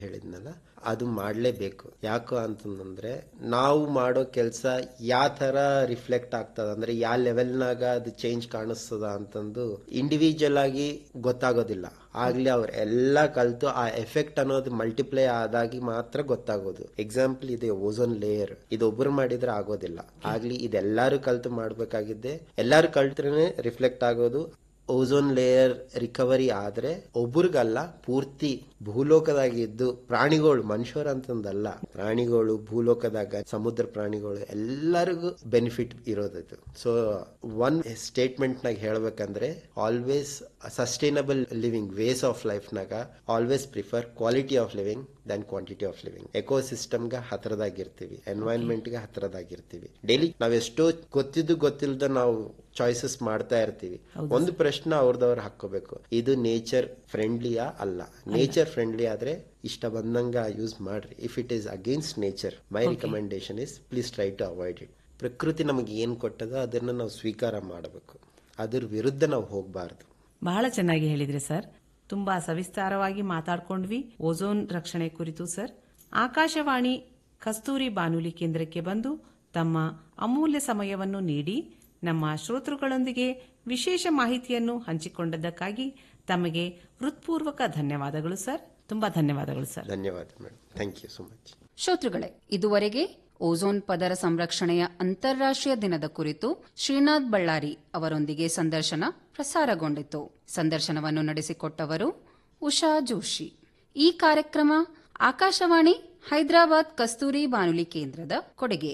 ಹೇಳಿದ್ನಲ್ಲ ಅದು ಮಾಡಲೇಬೇಕು ಯಾಕೋ ಅಂತಂದ್ರೆ ನಾವು ಮಾಡೋ ಕೆಲಸ ಯಾವ ತರ ರಿಫ್ಲೆಕ್ಟ್ ಆಗ್ತದ ಅಂದ್ರೆ ಯಾವ ಲೆವೆಲ್ನಾಗ ಅದು ಚೇಂಜ್ ಕಾಣಿಸ್ತದ ಅಂತಂದು ಇಂಡಿವಿಜುವಲ್ ಆಗಿ ಗೊತ್ತಾಗೋದಿಲ್ಲ ಆಗ್ಲಿ ಅವ್ರ ಎಲ್ಲ ಕಲ್ತು ಆ ಎಫೆಕ್ಟ್ ಅನ್ನೋದು ಮಲ್ಟಿಪ್ಲೈ ಆದಾಗಿ ಮಾತ್ರ ಗೊತ್ತಾಗೋದು ಎಕ್ಸಾಂಪಲ್ ಇದೆ ಓಝೋನ್ ಲೇಯರ್ ಇದು ಒಬ್ರು ಮಾಡಿದ್ರೆ ಆಗೋದಿಲ್ಲ ಆಗ್ಲಿ ಇದೆಲ್ಲಾರು ಕಲ್ತು ಮಾಡ್ಬೇಕಾಗಿದ್ದೆ ಎಲ್ಲಾರು ಕಲ್ತ್ರೇನೆ ರಿಫ್ಲೆಕ್ಟ್ ಆಗೋದು ಓಝೋನ್ ಲೇಯರ್ ರಿಕವರಿ ಆದ್ರೆ ಒಬ್ರಿಗಲ್ಲ ಪೂರ್ತಿ ಭೂಲೋಕದಾಗ ಇದ್ದು ಪ್ರಾಣಿಗಳು ಮನುಷ್ಯರು ಅಂತಂದಲ್ಲ ಪ್ರಾಣಿಗಳು ಭೂಲೋಕದಾಗ ಸಮುದ್ರ ಪ್ರಾಣಿಗಳು ಎಲ್ಲರಿಗೂ ಬೆನಿಫಿಟ್ ಇರೋದದು ಸೊ ಒನ್ ಸ್ಟೇಟ್ಮೆಂಟ್ ನಾಗ ಹೇಳ್ಬೇಕಂದ್ರೆ always sustainable living ways of life ನಾಗ always prefer quality of living than quantity of living eco ಸಿಸ್ಟಮ್ಗೆ ಹತ್ರದಾಗಿರ್ತೀವಿ ಎನ್ವೈರನ್ಮೆಂಟ್ಗೆ ಹತ್ರದಾಗಿರ್ತೀವಿ ಡೈಲಿ ನಾವೆಷ್ಟೋ ಗೊತ್ತಿದ್ದು ಗೊತ್ತಿಲ್ಲದ ನಾವು ಚಾಯ್ಸಸ್ ಮಾಡ್ತಾ ಇರ್ತೀವಿ ಒಂದು ಪ್ರಶ್ನೆ ಅವ್ರದವ್ರು ಹಾಕೋಬೇಕು ಇದು ನೇಚರ್ ಫ್ರೆಂಡ್ಲಿಯಾ ಅಲ್ಲ ನೇಚರ್ ಫ್ರೆಂಡ್ಲಿ ಆದ್ರೆ ಇಷ್ಟ ಬಂದಂಗ ಯೂಸ್ ಮಾಡ್ರಿ if it is against nature my recommendation is please try to avoid it ಪ್ರಕೃತಿ ನಮಗೆ ಏನ್ ಕೊಟ್ಟದೋ ಅದನ್ನ ನಾವು ಸ್ವೀಕಾರ ಮಾಡಬೇಕು ಅದ್ರ ವಿರುದ್ಧ ನಾವು ಹೋಗಬಾರ್ದು ಬಹಳ ಚೆನ್ನಾಗಿ ಹೇಳಿದ್ರಿ ಸರ್ ತುಂಬಾ ಸವಿಸ್ತಾರವಾಗಿ ಮಾತಾಡ್ಕೊಂಡ್ವಿ ಓಝೋನ್ ರಕ್ಷಣೆ ಕುರಿತು ಸರ್ ಆಕಾಶವಾಣಿ ಕಸ್ತೂರಿ ಬಾನುಲಿ ಕೇಂದ್ರಕ್ಕೆ ಬಂದು ತಮ್ಮ ಅಮೂಲ್ಯ ಸಮಯವನ್ನು ನೀಡಿ ನಮ್ಮ ಶ್ರೋತೃಗಳೊಂದಿಗೆ ವಿಶೇಷ ಮಾಹಿತಿಯನ್ನು ಹಂಚಿಕೊಂಡದ್ದಕ್ಕಾಗಿ ತಮಗೆ ಹೃತ್ಪೂರ್ವಕ ಧನ್ಯವಾದಗಳು ಸರ್ ತುಂಬಾ ಧನ್ಯವಾದಗಳು ಸರ್ ಧನ್ಯವಾದ madam thank you so much ಶ್ರೋತೃಗಳೇ ಇದುವರೆಗೆ ಓಝೋನ್ ಪದರ ಸಂರಕ್ಷಣೆಯ ಅಂತಾರಾಷ್ಟ್ರೀಯ ದಿನದ ಕುರಿತು ಶ್ರೀನಾಥ್ ಬಳ್ಳಾರಿ ಅವರೊಂದಿಗೆ ಸಂದರ್ಶನ ಪ್ರಸಾರಗೊಂಡಿತು ಸಂದರ್ಶನವನ್ನು ನಡೆಸಿಕೊಟ್ಟವರು ಉಷಾ ಜೋಶಿ ಈ ಕಾರ್ಯಕ್ರಮ ಆಕಾಶವಾಣಿ ಹೈದರಾಬಾದ್ ಕಸ್ತೂರಿ ಬಾನುಲಿ ಕೇಂದ್ರದ ಕೊಡುಗೆ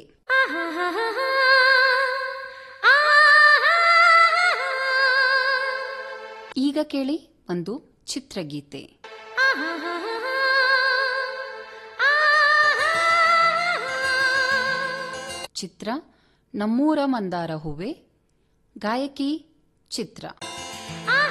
ಈಗ ಕೇಳಿ ಒಂದು ಚಿತ್ರಗೀತೆ ಚಿತ್ರ ನಮ್ಮೂರ ಮಂದಾರ ಹೂವೆ ಗಾಯಕಿ ಚಿತ್ರ